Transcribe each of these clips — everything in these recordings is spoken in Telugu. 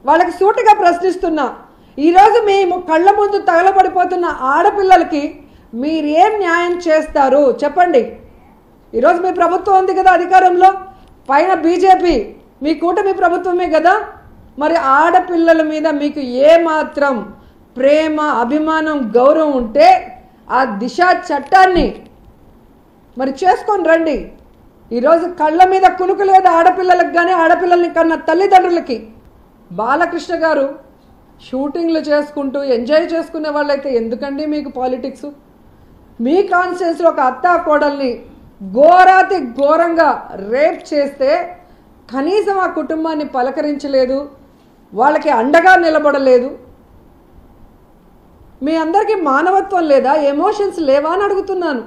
వాళ్ళకి సూటిగా ప్రశ్నిస్తున్నా ఈరోజు మీ ము- కళ్ళ ముందు తగలబడిపోతున్న ఆడపిల్లలకి మీరేం న్యాయం చేస్తారు చెప్పండి ఈరోజు మీ ప్రభుత్వం ఉంది కదా అధికారంలో పైన బీజేపీ మీ కూటమి ప్రభుత్వమే కదా మరి ఆడపిల్లల మీద మీకు ఏమాత్రం ప్రేమ అభిమానం గౌరవం ఉంటే ఆ దిశ చట్టాన్ని మరి చేసుకొని రండి ఈరోజు కళ్ళ మీద కునుకు లేదు ఆడపిల్లలకు కానీ ఆడపిల్లల్ని కన్న తల్లిదండ్రులకి బాలకృష్ణ గారు షూటింగ్లు చేసుకుంటూ ఎంజాయ్ చేసుకునే వాళ్ళైతే ఎందుకండి మీకు పాలిటిక్స్ మీ కాన్స్టిట్యూన్సీలో ఒక అత్తా కోడల్ని ఘోరాతి ఘోరంగా రేప్ చేస్తే కనీసం ఆ కుటుంబాన్ని పలకరించలేదు వాళ్ళకి అండగా నిలబడలేదు మీ అందరికీ మానవత్వం లేదా ఎమోషన్స్ లేవా అని అడుగుతున్నాను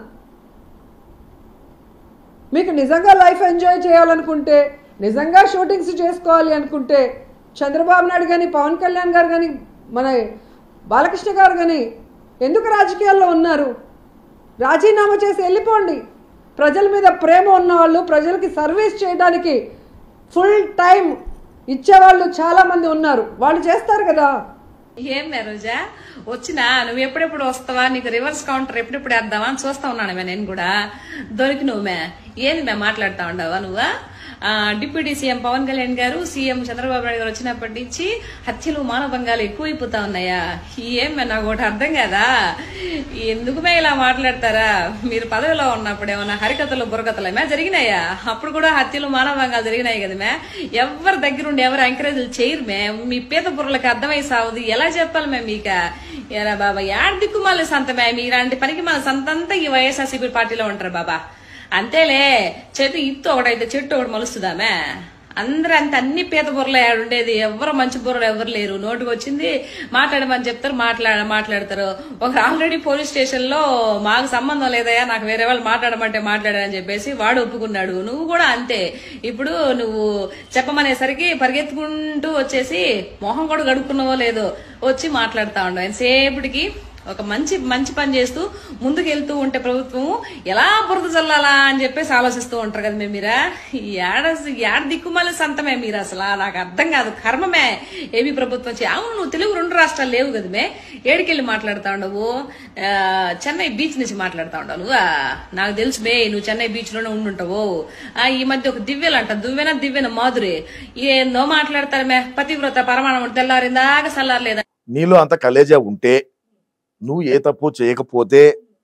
మీకు నిజంగా లైఫ్ ఎంజాయ్ చేయాలనుకుంటే నిజంగా షూటింగ్స్ చేసుకోవాలి అనుకుంటే చంద్రబాబు నాయుడు కానీ పవన్ కళ్యాణ్ గారు కానీ మన బాలకృష్ణ గారు కానీ ఎందుకు రాజకీయాల్లో ఉన్నారు రాజీనామా చేసి వెళ్ళిపోండి ప్రజల మీద ప్రేమ ఉన్నవాళ్ళు ప్రజలకి సర్వీస్ చేయడానికి ఫుల్ టైం ఇచ్చేవాళ్ళు చాలామంది ఉన్నారు వాళ్ళు చేస్తారు కదా ఏం మే రోజా వచ్చినా నువ్వు ఎప్పుడెప్పుడు వస్తావా నీకు రివర్స్ కౌంటర్ ఎప్పుడెప్పుడు వేద్దామా అని చూస్తా ఉన్నాను మే నేను కూడా దొరికి నువ్వు మే ఏంది మే మాట్లాడుతా ఉండవా నువ్వా ఆ, డిప్యూటీ సీఎం పవన్ కళ్యాణ్ గారు సీఎం చంద్రబాబు నాయుడు గారు వచ్చినప్పటి నుంచి హత్యలు మానభంగాలు ఎక్కువైపోతా ఉన్నాయా ఏం మే నాకు ఒకటి అర్థం కదా ఎందుకు మే ఇలా మాట్లాడతారా మీరు పదవిలో ఉన్నప్పుడు ఏమన్నా హరికథలు బుర్రకథలు మే జరిగినాయా అప్పుడు కూడా హత్యలు మానభంగాలు జరిగినాయి కదా మే ఎవరి దగ్గరుండి ఎవరు ఎంకరేజ్ చేయరు మే మీ పీత బుర్రలకు అర్థమై సావదు ఎలా చెప్పాలి మే మీక ఎరా బాబా యాడ దిక్కుమాలి సంత మే మీలాంటి పనికి మన సంతంతా ఈ వైఎస్ఆర్సీపీ పార్టీలో ఉంటారు బాబా అంతేలే చెట్టు ఇత్తు ఒకటైతే చెట్టు ఒకటి మలుస్తుందామే అందరూ అంత అన్ని పీత బుర్రలు ఉండేది ఎవరు మంచి బుర్రలు ఎవరు లేరు నోటికి వచ్చింది మాట్లాడమని చెప్తారు మాట్లాడ మాట్లాడతారు ఒక ఆల్రెడీ పోలీస్ స్టేషన్ లో మాకు సంబంధం లేదయ్యా నాకు వేరే వాళ్ళు మాట్లాడమంటే మాట్లాడారని చెప్పేసి వాడు ఒప్పుకున్నాడు నువ్వు కూడా అంతే ఇప్పుడు నువ్వు చెప్పమనేసరికి పరిగెత్తుకుంటూ వచ్చేసి మొహం కూడా గడుక్కున్నావో లేదో వచ్చి మాట్లాడుతా ఉండవు ఎంతసేపటికి ఒక మంచి మంచి పని చేస్తూ ముందుకు వెళ్తూ ఉంటే ప్రభుత్వం ఎలా బురద చల్లాలా అని చెప్పేసి ఆలోచిస్తూ ఉంటారు కదా మేము మీరా ఏడ ఏడ దిక్కుమాలి సంతమే మీరు అసలు నాకు అర్థం కాదు కర్మమే ఏమి ప్రభుత్వం చే అవును నువ్వు తెలుగు రెండు రాష్ట్రాలు లేవు కదా మే ఏడికెళ్ళి మాట్లాడుతా ఉండవు ఆ, చెన్నై బీచ్ నుంచి మాట్లాడుతా ఉండవు నువ్వా నాకు తెలుసు మే నువ్వు చెన్నై బీచ్ లోనే ఉండుంటావు ఆ, ఈ మధ్య ఒక దివ్యలంట దువ్వెన దివ్యన మాధురి ఏందో మాట్లాడతారు మే పతివ్రత పరమాణం తెల్లారిందాక సల్లారలేదా నీలో అంత కలేజా ఉంటే నువ్వు ఏ తప్పు చేయకపోతే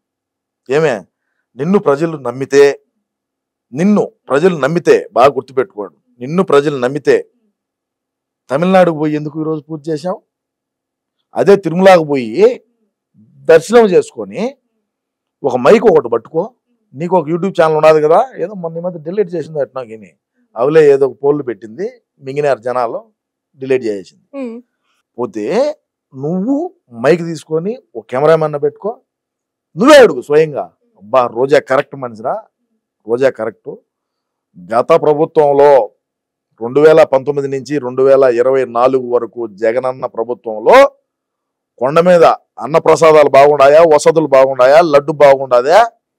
ఏమే నిన్ను ప్రజలు నమ్మితే నిన్ను ప్రజలు నమ్మితే బాగా గుర్తుపెట్టుకోండి నిన్ను ప్రజలు నమ్మితే తమిళనాడుకు పోయి ఎందుకు ఈరోజు పూజ చేశావు అదే తిరుమలకు పోయి దర్శనం చేసుకొని ఒక మైక్ ఒకటి పట్టుకో నీకు ఒక యూట్యూబ్ ఛానల్ ఉన్నది కదా ఏదో మొన్న ఈ మధ్య డిలీట్ చేసింది అట్నా గిని అవలే ఏదో ఒక పోల్లు పెట్టింది మింగినారు జనాలు డిలీట్ చేసింది పోతే నువ్వు మైక్ తీసుకొని ఒక కెమెరామెన్ పెట్టుకో నువ్వే అడుగు స్వయంగా అబ్బా రోజా కరెక్ట్ మనిషిరా రోజా కరెక్ట్ గత ప్రభుత్వంలో రెండు వేల పంతొమ్మిది నుంచి రెండు వేల ఇరవై నాలుగు వరకు జగనన్న ప్రభుత్వంలో కొండ మీద అన్న ప్రసాదాలు బాగుండాయా వసతులు బాగుండాయా లడ్డు బాగుండాదా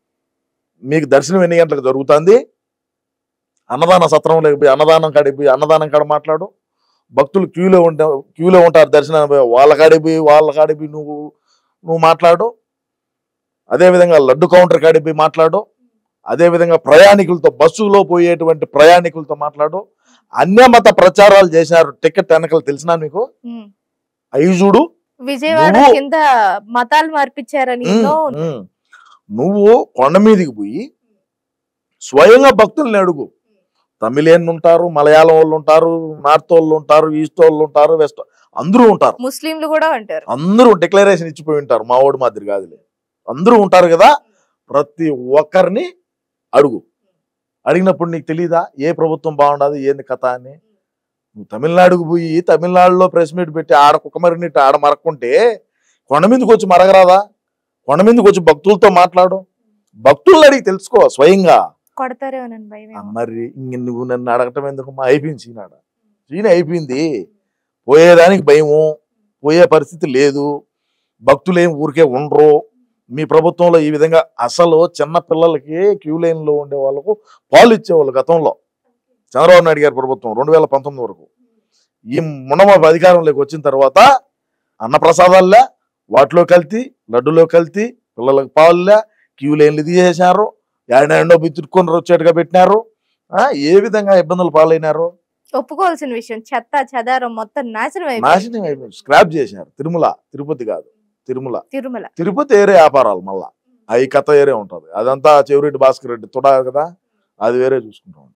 మీకు దర్శనం ఎన్ని గంటలకు జరుగుతుంది అన్నదాన సత్రం లేకపోయి అన్నదానం కాడికి పోయి అన్నదానం కాడ మాట్లాడు భక్తులు క్యూలో ఉంటా క్యూలో ఉంటారు దర్శనం వాళ్ళ కాడికి పోయి వాళ్ళ కాడికి పోయి నువ్వు నువ్వు మాట్లాడు అదేవిధంగా లడ్డు కౌంటర్ కాడికి పోయి మాట్లాడు అదేవిధంగా ప్రయాణికులతో బస్సులో పోయేటువంటి ప్రయాణికులతో మాట్లాడు అన్యమత ప్రచారాలు చేశారు టికెట్ వెనకలు తెలిసినా మీకు ఉమ్. ఐజుడు విజయవాడ నువ్వు- కింద మతాలు మార్పించారని ఉమ్, ఎన్నో ఉమ్. నువ్వు కొండ మీదకి పోయి స్వయంగా భక్తుల్ని అడుగు తమిళియన్ ఉంటారు మలయాళం వాళ్ళు ఉంటారు నార్త్ వాళ్ళు ఉంటారు ఈస్ట్ వాళ్ళు ఉంటారు వెస్ట్ అందరూ ఉంటారు ముస్లింలు కూడా అంటారు అందరూ డిక్లరేషన్ ఇచ్చిపోయి ఉంటారు మా ఓడి మాదిరి కాదులే అందరూ ఉంటారు కదా ప్రతి ఒక్కరిని అడుగు అడిగినప్పుడు నీకు తెలీదా ఏ ప్రభుత్వం బాగుండదు ఏంది కథ అని నువ్వు తమిళనాడుకు పోయి తమిళనాడులో ప్రెస్ మీట్ పెట్టి ఆడ కుక్క మరినట్టు ఆడ మరక్కుంటే కొండ మీదకి వచ్చి మరగరాదా కొండ మీదకి వచ్చి భక్తులతో మాట్లాడు భక్తుల్ని అడిగి తెలుసుకో స్వయంగా కొడతారేమోనని భయం ఆ మరి ఇంక నువ్వు నన్ను అడగటం ఎందుకు మా అయిపోయింది సీనాడ సీన్ అయిపోయింది పోయేదానికి భయము పోయే పరిస్థితి లేదు భక్తులు ఏం ఊరికే ఉండరు మీ ప్రభుత్వంలో ఈ విధంగా అసలు చిన్న పిల్లలకి క్యూ లైన్లో ఉండే వాళ్ళకు పాలు ఇచ్చేవాళ్ళు గతంలో చంద్రబాబు నాయుడు గారి ప్రభుత్వం రెండు వేల పంతొమ్మిది వరకు ఈ మునమ అధికారంలోకి వచ్చిన తర్వాత అన్నప్రసాదాలే వాటిలో కల్తీ లడ్డులో కల్తీ పిల్లలకు పావులే క్యూ లైన్లు తీసేశారు ఏడాడో బిత్తుకొని వచ్చేట్టుగా పెట్టినారు ఆ, ఏ విధంగా ఇబ్బందులు పాలైనారు ఒప్పుకోవాల్సిన విషయం చెత్త చెదారం మొత్తం నాశనం అయిపోయింది నాశనం అయిపోయింది స్క్రాప్ చేసినారు తిరుమల తిరుపతి కాదు తిరుమల తిరుమల తిరుపతి ఏరే వ్యాపారాలు మళ్ళా అవి కథ ఏరే ఉంటది అదంతా చెవిరెడ్డి భాస్కర్ రెడ్డి తుడా కదా అది వేరే చూసుకుంటాం